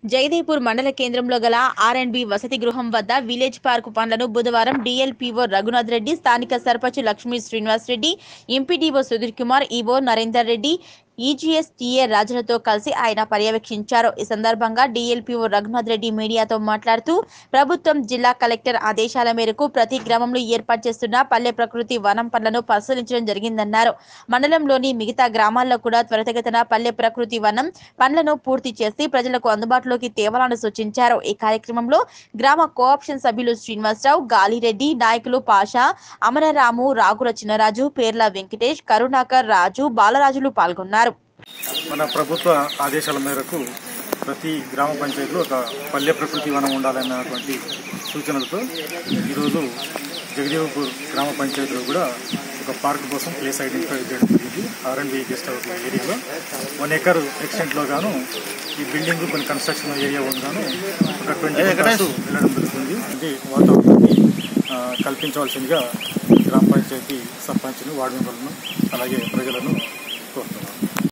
జయదేపూర్ మండల కేంద్రంలో గల ఆర్ అండ్ బి వసతి గృహం వద్ద విలేజ్ పార్క్ పనులను బుధవారం డిఎల్పీఓ రఘునాథ్ రెడ్డి స్థానిక sarpanch Lakshmi Srinivas Reddy MPDO Sudhir Kumar EO Narender Reddy EGS TA రాజులతో కలిసి ఆయన పర్యవేక్షించారు ఈ సందర్భంగా డిఎల్పీఓ రఘునాథ్ రెడ్డి మీడియాతో మాట్లాడుతూ ప్రభుత్వం జిల్లా కలెక్టర్ ఆదేశాల మేరకు ప్రతి గ్రామంలో ఏర్పాటు చేస్తున్న పల్లె ప్రకృతి వనం పనులను పరిశీలించడం జరిగిందన్నారు మండలంలోని మిగతా గ్రామాల్లో కూడా త్వరితగతిన పల్లె ప్రకృతి వనం పనులను పూర్తి చేసి ప్రజలకు అందుబాటులోకి తేవాలని సూచించారు ఈ కార్యక్రమంలో గ్రామ కోఆప్షన్ సభ్యులు శ్రీనివాసరావు గాలిరెడ్డి నాయకులు పాషా అమరరాము రాగుల చిన్నరాజు పేర్ల వెంకటేష్ కరుణాకర్ రాజు బాలరాజులు పాల్గొన్నారు మన ప్రభుత్వ ఆదేశాల మేరకు ప్రతి గ్రామ పంచాయతీలో ఒక పల్లె ప్రకృతి వనం ఉండాలన్నటువంటి సూచనలతో ఈరోజు జగదేవపూర్ గ్రామ పంచాయతీలో కూడా ఒక పార్క్ కోసం ప్లేస్ ఐడెంటిఫై చేయడం జరిగింది ఆర్ఎండ్బి గెస్ట్ హౌస్ ఏరియాలో వన్ ఎకర్ ఎక్స్టెంట్లో గాను ఈ బిల్డింగ్ కొన్ని కన్స్ట్రక్షన్ ఏరియా ఉందాను ఒక ట్వంటీ ఎకర్స్ వెళ్ళడం జరుగుతుంది ఇది వాతావరణాన్ని ఆ, కల్పించవలసిందిగా గ్రామ పంచాయతీ సర్పంచ్ను వార్డు మెంబర్లను అలాగే ప్రజలను కోరుతున్నాను